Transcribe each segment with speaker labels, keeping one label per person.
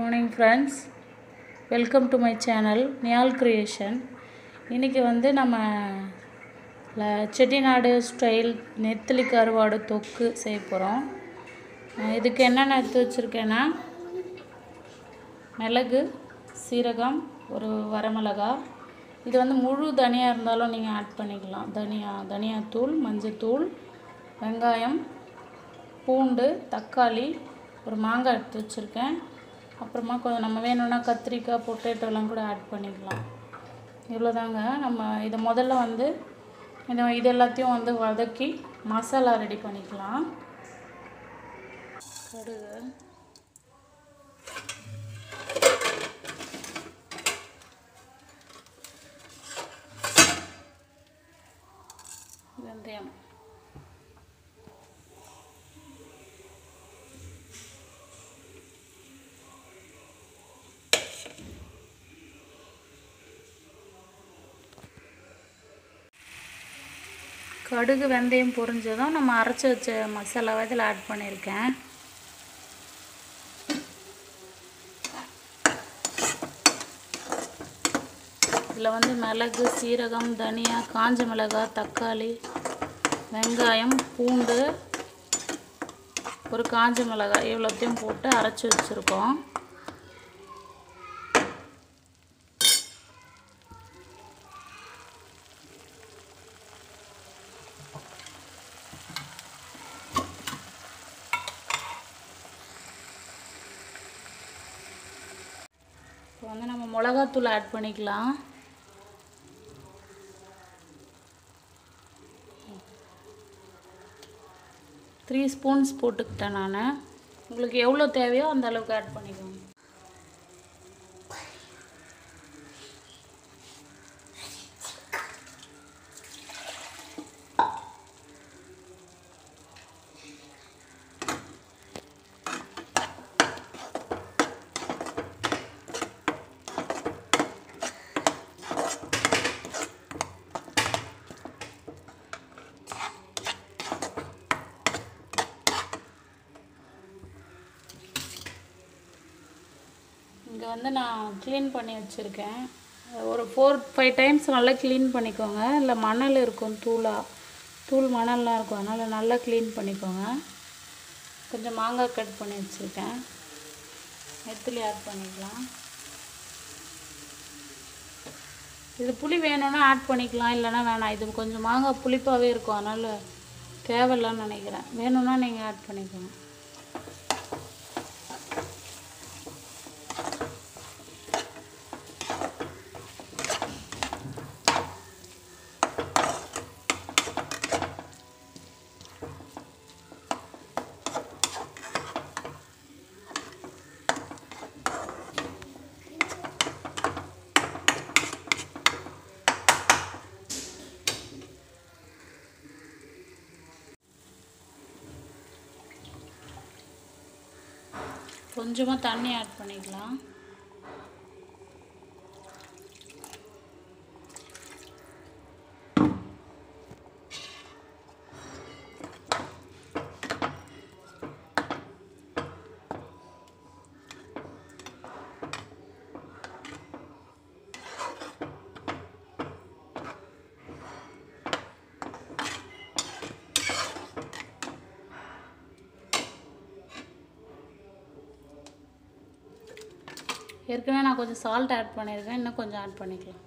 Speaker 1: morning friends welcome to my channel Niyal creation இன்றைக்கி வந்து நம்ம ல- செட்டிநாடு ஸ்டைல் நெத்திலி கருவாடு தொக்கு செய்ய போகிறோம் இதுக்கு என்னென்ன எடுத்து வச்சுருக்கேன்னா மிளகு சீரகம் ஒரு வரமிளகா இது வந்து முழு தனியா இருந்தாலும் நீங்கள் ஆட் பண்ணிக்கலாம் தனியா தனியாத்தூள் மஞ்சத்தூள் வெங்காயம் பூண்டு தக்காளி ஒரு மாங்காய் எடுத்து வச்சுருக்கேன் அப்புறமா கொஞ்சம் நம்ம வேணும்னா கத்திரிக்காய் பொட்டேட்டோலாம் கூட ஆட் பண்ணிக்கலாம் இவ்வளோதாங்க நம்ம இதை முதல்ல வந்து இதை இது எல்லாத்தையும் வந்து வதக்கி மசாலா ரெடி பண்ணிக்கலாம் கடுகு வெந்தயம் கடுகு வெந்தயம் பொரிஞ்சதும் நம்ம அரைச்சி வச்ச மசாலாவை இதில் ஆட் பண்ணியிருக்கேன் இதில் வந்து மிளகு சீரகம் தனியா காஞ்ச மிளகாய் தக்காளி வெங்காயம் பூண்டு ஒரு காஞ்ச மிளகாய் இவ்வளோத்தையும் போட்டு அரைச்சி வச்சுருக்கோம் இப்போ வந்து நம்ம மிளகாத்தூள் ஆட் பண்ணிக்கலாம் த்ரீ ஸ்பூன்ஸ் போட்டுக்கிட்டேன் நான் உங்களுக்கு எவ்வளோ தேவையோ அந்த அளவுக்கு ஆட் பண்ணிக்கோங்க இங்கே வந்து நான் க்ளீன் பண்ணி வச்சுருக்கேன் ஒரு ஃபோர் ஃபைவ் டைம்ஸ் நல்லா க்ளீன் பண்ணிக்கோங்க இல்லை மணல் இருக்கும் தூளாக தூள் மணல்லாம் இருக்கும் அதனால் நல்லா க்ளீன் பண்ணிக்கோங்க கொஞ்சம் மாங்காய் கட் பண்ணி வச்சுருக்கேன் நெத்திலி ஆட் பண்ணிக்கலாம் இது புளி வேணும்னா ஆட் பண்ணிக்கலாம் இல்லைன்னா வேணாம் இது கொஞ்சம் மாங்காய் புளிப்பாகவே இருக்கும் அதனால் தேவையில்லன்னு நினைக்கிறேன் வேணும்னா நீங்கள் ஆட் பண்ணிக்கோங்க கொஞ்சமாக தண்ணி ஆட் பண்ணிக்கலாம் ஏற்கனவே நான் கொஞ்சம் சால்ட் ஆட் பண்ணியிருக்கேன் இன்னும் கொஞ்சம் ஆட் பண்ணிக்கலாம்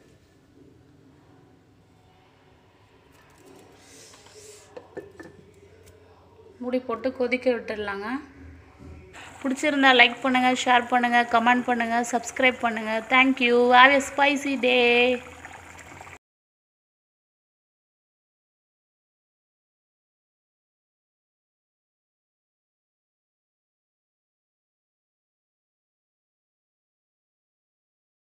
Speaker 1: மூடி போட்டு கொதிக்க விட்டுடலாங்க பிடிச்சிருந்தா லைக் பண்ணுங்கள் ஷேர் பண்ணுங்கள் கமெண்ட் பண்ணுங்கள் சப்ஸ்கிரைப் பண்ணுங்கள் thank you have a spicy day